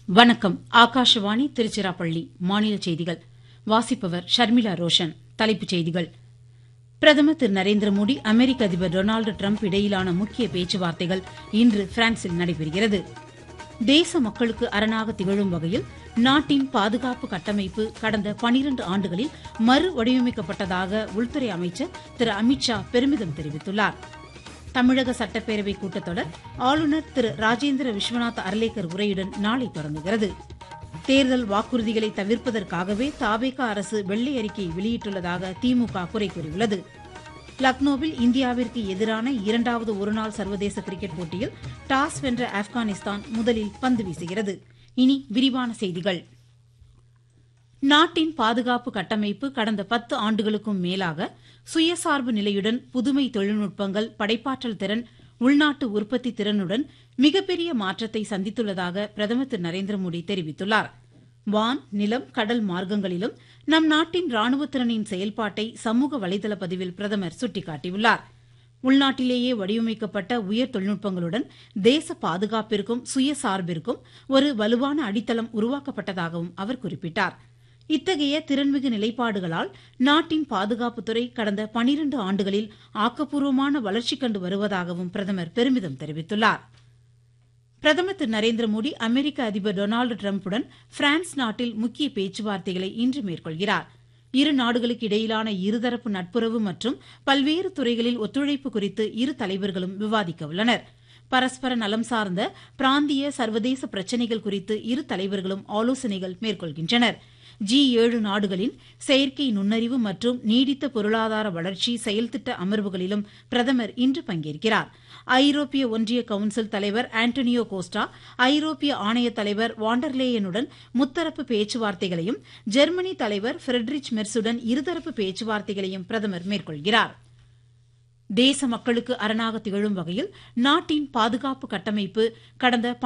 வணக்கம் ஆகாஷவாணி திருச்சிராப்பள்ளி மாநில செய்திகள் வாசிப்பவர் ஷர்மிளா ரோஷன் தலைப்புச் செய்திகள் பிரதமர் திரு நரேந்திர மோடி அமெரிக்க அதிபர் டொனால்டு டிரம்ப் இடையிலான முக்கிய பேச்சுவார்த்தைகள் இன்று பிரான்சில் நடைபெறுகிறது தேச மக்களுக்கு அரணாக திகழும் வகையில் நாட்டின் பாதுகாப்பு கட்டமைப்பு கடந்த பனிரண்டு ஆண்டுகளில் மறு வடிவமைக்கப்பட்டதாக உள்துறை அமைச்சர் திரு அமித்ஷா பெருமிதம் தெரிவித்துள்ளார் தமிழக சட்டப்பேரவை கூட்டத்தொடர் ஆளுநர் திரு ராஜேந்திர விஸ்வநாத் அர்லேக்கர் உரையுடன் நாளை தொடங்குகிறது தேர்தல் வாக்குறுதிகளை தவிர்ப்பதற்காகவே தாவேகா அரசு வெள்ளை அறிக்கை வெளியிட்டுள்ளதாக திமுக குறை கூறியுள்ளது லக்னோவில் இந்தியாவிற்கு எதிரான இரண்டாவது ஒருநாள் சர்வதேச கிரிக்கெட் போட்டியில் டாஸ் வென்ற ஆப்கானிஸ்தான் முதலில் பந்து வீசுகிறது இனி விரிவான செய்திகள் நாட்டின் பாதுகாப்பு கட்டமைப்பு கடந்த பத்து ஆண்டுகளுக்கும் மேலாக சுயசார்பு நிலையுடன் புதுமை தொழில்நுட்பங்கள் படைப்பாற்றல் திறன் உள்நாட்டு உற்பத்தி திறனுடன் மிகப்பெரிய மாற்றத்தை சந்தித்துள்ளதாக பிரதமர் திரு நரேந்திர மோடி தெரிவித்துள்ளார் வான் நிலம் கடல் மார்க்கங்களிலும் நம் நாட்டின் ராணுவ திறனின் செயல்பாட்டை சமூக வலைதள பதிவில் பிரதமர் சுட்டிக்காட்டியுள்ளார் உள்நாட்டிலேயே வடிவமைக்கப்பட்ட உயர் தொழில்நுட்பங்களுடன் தேச பாதுகாப்பிற்கும் சுயசார்பிற்கும் ஒரு வலுவான அடித்தளம் உருவாக்கப்பட்டதாகவும் அவர் குறிப்பிட்டார் இத்தகைய திறன்மிகு நிலைப்பாடுகளால் நாட்டின் பாதுகாப்புத்துறை கடந்த பனிரண்டு ஆண்டுகளில் ஆக்கப்பூர்வமான வளர்ச்சி கண்டு வருவதாகவும் பிரதமர் பெருமிதம் தெரிவித்துள்ளார் பிரதமர் திரு நரேந்திர மோடி அமெரிக்க அதிபர் டொனால்டு டிரம்புடன் பிரான்ஸ் நாட்டில் முக்கிய பேச்சுவார்த்தைகளை இன்று மேற்கொள்கிறார் இரு நாடுகளுக்கு இடையிலான இருதரப்பு நட்புறவு மற்றும் பல்வேறு துறைகளில் ஒத்துழைப்பு குறித்து இரு தலைவர்களும் விவாதிக்க உள்ளனர் பரஸ்பர நலம் சார்ந்த பிராந்திய சர்வதேச பிரச்சினைகள் குறித்து இரு தலைவர்களும் ஆலோசனைகள் மேற்கொள்கின்றனர் ஜி ஏழு நாடுகளின் செயற்கை நுண்ணறிவு மற்றும் நீடித்த பொருளாதார வளர்ச்சி செயல்திட்ட அமர்வுகளிலும் பிரதமர் இன்று பங்கேற்கிறார் ஐரோப்பிய ஒன்றிய கவுன்சில் தலைவர் ஆண்டனியோ கோஸ்டா ஐரோப்பிய ஆணைய தலைவர் வாண்டர்லேயனுடன் முத்தரப்பு பேச்சுவார்த்தைகளையும் ஜெர்மனி தலைவர் ஃபிரெட்ரிச் மெர்சுடன் இருதரப்பு பேச்சுவார்த்தைகளையும் பிரதமர் மேற்கொள்கிறார் தேச மக்களுக்கு அரணாக திகழும் வகையில் நாட்டின் பாதுகாப்பு கட்டமைப்பு கடந்த